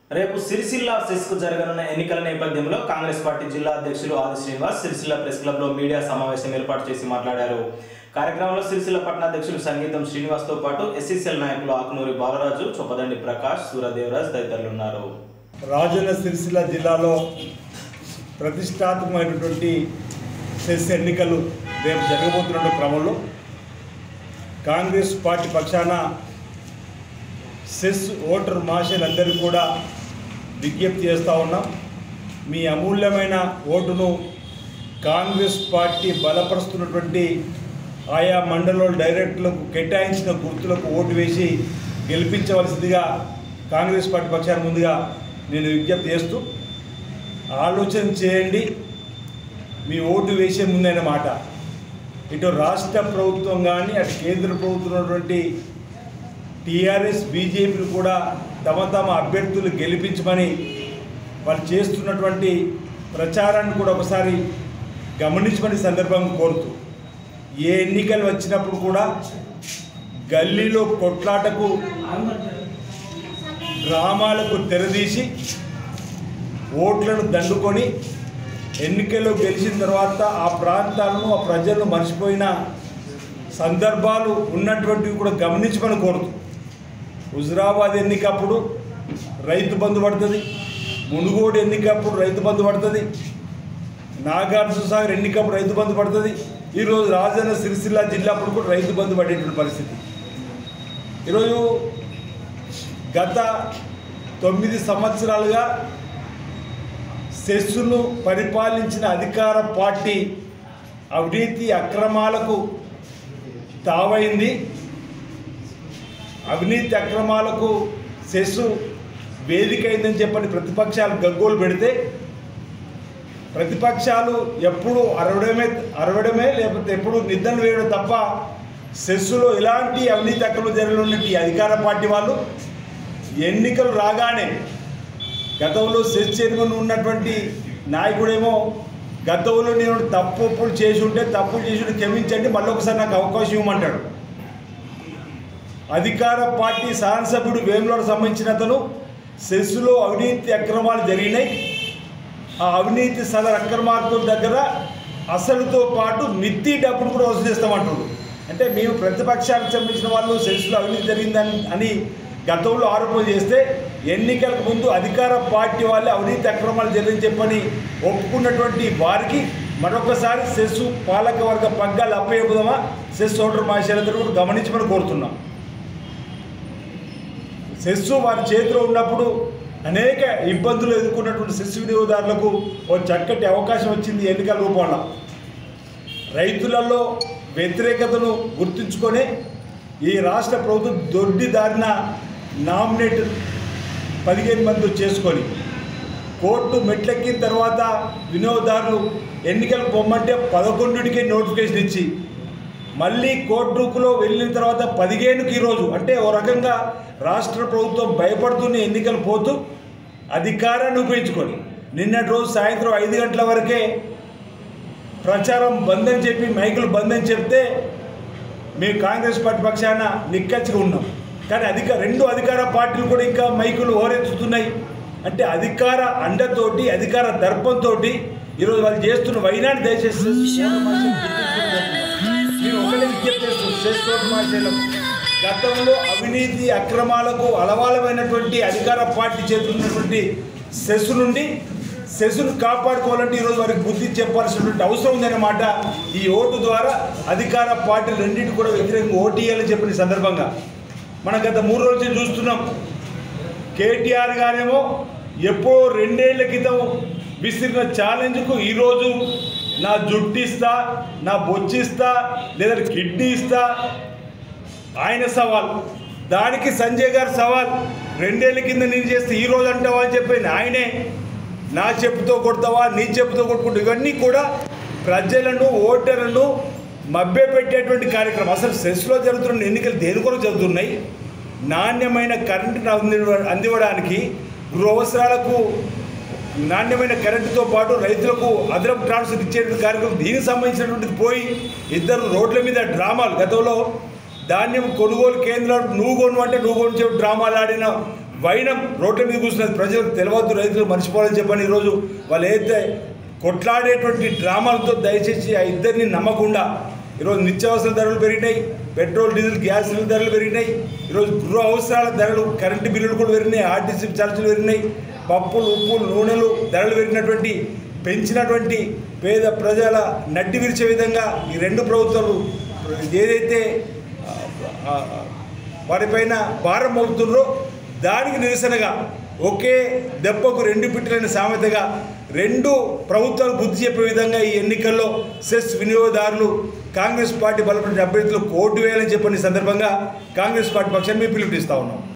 రేపు సిరిసిల్ల సెస్కు జరగనున్న ఎన్నికల నేపథ్యంలో కాంగ్రెస్ పార్టీ జిల్లా అధ్యక్షులు ఆది శ్రీనివాస్ సిరిసిల్ల ప్రెస్ క్లబ్ లో మీడియా సమావేశం ఏర్పాటు చేసి మాట్లాడారు కార్యక్రమంలో సిరిసిల్ల పట్టణ అధ్యక్షులు సంగీతం శ్రీనివాస్ తో పాటు ఎస్సీసీఎల్ నాయకులు ఆకునూరి బాలరాజు చొప్పదండి ప్రకాష్ సూరదేవరాజ్ తదితరులు ఉన్నారు రాజన్న సిరిసిల్ల జిల్లాలో ప్రతిష్టాత్మకమైనటువంటి సెస్ ఎన్నికలు రేపు జరగబోతున్న క్రమంలో కాంగ్రెస్ పార్టీ పక్షాన సెస్ ఓటర్ మహాశయులందరికీ కూడా విజ్ఞప్తి చేస్తూ ఉన్నాం మీ అమూల్యమైన ఓటును కాంగ్రెస్ పార్టీ బలపరుస్తున్నటువంటి ఆయా మండలంలో డైరెక్టర్లకు కేటాయించిన గుర్తులకు ఓటు వేసి గెలిపించవలసిందిగా కాంగ్రెస్ పార్టీ పక్షాన ముందుగా నేను విజ్ఞప్తి చేస్తూ ఆలోచన చేయండి మీ ఓటు వేసే ముందైన మాట ఇటు రాష్ట్ర ప్రభుత్వం కానీ అటు కేంద్ర ప్రభుత్వం ఉన్నటువంటి టీఆర్ఎస్ బీజేపీలు కూడా తమ తమ అభ్యర్థులు గెలిపించమని వాళ్ళు చేస్తున్నటువంటి ప్రచారాన్ని కూడా ఒకసారి గమనించమని సందర్భంగా కోరుతూ ఏ ఎన్నికలు వచ్చినప్పుడు కూడా గల్లీలో కొట్లాటకు గ్రామాలకు తెరదీసి ఓట్లను దండుకొని ఎన్నికల్లో గెలిచిన తర్వాత ఆ ప్రాంతాలను ఆ ప్రజలను మర్చిపోయిన సందర్భాలు ఉన్నటువంటివి కూడా గమనించమని కోరుతూ హుజరాబాద్ ఎన్నికప్పుడు రైతు బంధు పడుతుంది మునుగోడు ఎన్నికప్పుడు రైతు బంధు పడుతుంది నాగార్జున సాగర్ ఎన్నికప్పుడు రైతు బంధు పడుతుంది ఈరోజు రాజన్న సిరిసిల్ల జిల్లా అప్పుడు కూడా రైతు బంధు పడేటువంటి పరిస్థితి ఈరోజు గత తొమ్మిది సంవత్సరాలుగా సెస్సును పరిపాలించిన అధికార పార్టీ అవినీతి అక్రమాలకు తావైంది అవినీతి అక్రమాలకు సెస్సు వేదిక అయిందని చెప్పని ప్రతిపక్షాలు గగ్గోలు పెడితే ప్రతిపక్షాలు ఎప్పుడు అరవడమే అరవడమే లేకపోతే ఎప్పుడు నిద్రలు వేయడం తప్ప సెస్సులో ఎలాంటి అవినీతి అక్రమం జరగనున్నట్టు ఈ అధికార పార్టీ వాళ్ళు ఎన్నికలు రాగానే గతంలో సెస్ చైర్మన్ ఉన్నటువంటి నాయకుడేమో గతంలో నేను తప్పులు చేసి ఉంటే తప్పులు చేసి ఉంటే క్షమించండి మళ్ళీ ఒకసారి నాకు అవకాశం ఇవ్వమంటాడు అధికార పార్టీ శాసనసభ్యుడు వేములకు సంబంధించిన అతను సెస్సులో అవినీతి అక్రమాలు జరిగినాయి ఆ అవినీతి సదర్ అక్రమార్కుల దగ్గర అసలుతో పాటు మిత్తి డబ్బును కూడా వసూలు చేస్తామంటారు అంటే మేము ప్రతిపక్షానికి సంబంధించిన వాళ్ళు సెస్సులో అవినీతి జరిగిందని అని గతంలో ఆరోపణ చేస్తే ఎన్నికలకు ముందు అధికార పార్టీ వాళ్ళే అవినీతి అక్రమాలు జరిగిందని చెప్పని ఒప్పుకున్నటువంటి వారికి మరొకసారి సెస్సు పాలక వర్గ పగ్గాలు అప్పయ్యబుదమా సెస్ ఓటర్ మాషాలందరూ కూడా గమనించమని కోరుతున్నాం సెస్సు వారి చేతిలో ఉన్నప్పుడు అనేక ఇబ్బందులు ఎదుర్కొన్నటువంటి సెస్సు వినియోగదారులకు ఓ చక్కటి అవకాశం వచ్చింది ఎన్నికల రూపంలో రైతులలో వ్యతిరేకతను గుర్తుంచుకొని ఈ రాష్ట్ర ప్రభుత్వం దొడ్డి దారిన నామినేట్ పదిహేను మంది చేసుకొని కోర్టు మెట్లెక్కిన తర్వాత వినియోగదారులు ఎన్నికలకు పొమ్మంటే పదకొండుకి నోటిఫికేషన్ ఇచ్చి మళ్ళీ కోర్టులో వెళ్ళిన తర్వాత పదిహేనుకి ఈరోజు అంటే ఓ రకంగా రాష్ట్ర ప్రభుత్వం భయపడుతున్న ఎన్నికలు పోతూ అధికారాన్ని ఉపయోగించుకొని నిన్నటి రోజు సాయంత్రం ఐదు గంటల వరకే ప్రచారం బంద్ అని చెప్పి మైకులు బంద్ అని చెప్తే మేము కాంగ్రెస్ పార్టీ పక్షాన నిక్కచ్చిగా ఉన్నాం కానీ అధిక రెండు అధికార పార్టీలు కూడా ఇంకా మైకులు ఓరెత్తుతున్నాయి అంటే అధికార అండతోటి అధికార దర్పంతో ఈరోజు వాళ్ళు చేస్తున్న వైనాన్ని దయచేసి నేను ఒకటే విజ్ఞప్తి చేస్తున్నాను శ్రేష్ఠోత్తమ మహాశయులకు. గతంలో అవినీతి అక్రమాలకు అలవాలమైనటువంటి అధికార పార్టీ చేతులు ఉన్నటువంటి సెస్ నుండి సెస్సును కాపాడుకోవాలంటే ఈరోజు వారికి బుద్ధి చెప్పాల్సినటువంటి అవసరం ఉందన్నమాట ఈ ఓటు ద్వారా అధికార పార్టీలు రెండింటి కూడా వ్యతిరేకంగా ఓటు వేయాలని చెప్పిన ఈ సందర్భంగా మనం గత మూడు రోజులు చూస్తున్నాం కేటీఆర్ గారేమో ఎప్పుడో రెండేళ్ల క్రితం విసిరిన ఛాలెంజ్కు ఈరోజు నా జుట్టు ఇస్తా నా బొచ్చిస్తా లేదా కిడ్నీ ఇస్తా ఆయన సవాల్ దానికి సంజయ్ గారు సవాల్ రెండేళ్ల కింద నేను చేస్తే ఈ రోజు అంటావా అని చెప్పి ఆయనే నా చెప్పుతో కొడతావా నీ చెప్పుతో కొట్టుకుంటా ఇవన్నీ కూడా ప్రజలను ఓటర్లను మభ్యపెట్టేటువంటి కార్యక్రమం అసలు సెస్లో జరుగుతున్న ఎన్నికలు దేని కొరకు జరుగుతున్నాయి నాణ్యమైన కరెంటును అంది అందివ్వడానికి గృహ అవసరాలకు నాణ్యమైన కరెంటుతో పాటు రైతులకు అదనపు ట్రాన్స్ఫర్ ఇచ్చేటువంటి కార్యక్రమం దీనికి సంబంధించినటువంటిది పోయి ఇద్దరు రోడ్ల మీద డ్రామాలు గతంలో ధాన్యం కొనుగోలు కేంద్రాలు నువ్వు కొను అంటే నువ్వు కొను చెప్పి డ్రామాలు ఆడిన వైనం రోడ్ల మీద కూర్చున్నది ప్రజలకు తెలియవద్దు రైతులు మర్చిపోవాలని చెప్పని ఈరోజు వాళ్ళు ఏదైతే కొట్లాడేటువంటి డ్రామాలతో దయచేసి ఆ ఇద్దరిని నమ్మకుండా ఈరోజు నిత్యావసర ధరలు పెరిగినాయి పెట్రోల్ డీజిల్ గ్యాస్ ధరలు పెరిగినాయి ఈరోజు గృహ అవసరాల ధరలు కరెంటు బిల్లులు కూడా పెరిగినాయి ఆర్టీసీ ఛార్జీలు పెరిగినాయి పప్పులు ఉప్పులు నూనెలు ధరలు పెరిగినటువంటి పెంచినటువంటి పేద ప్రజల నడ్డి విరిచే విధంగా ఈ రెండు ప్రభుత్వాలు ఏదైతే ఆ, ఆ, వారిపైన భారం మోపుతుండ్రో దానికి నిరసనగా ఒకే దెబ్బకు రెండు పిట్టలైన సామెతగా రెండు ప్రభుత్వాలు బుద్ధి చెప్పే విధంగా ఈ ఎన్నికల్లో సెస్ వినియోగదారులు కాంగ్రెస్ పార్టీ బలపడిన అభ్యర్థులు కోర్టు వేయాలని చెప్పిన ఈ సందర్భంగా కాంగ్రెస్ పార్టీ పక్షాన్ని మేము పిలుపునిస్తా ఉన్నాం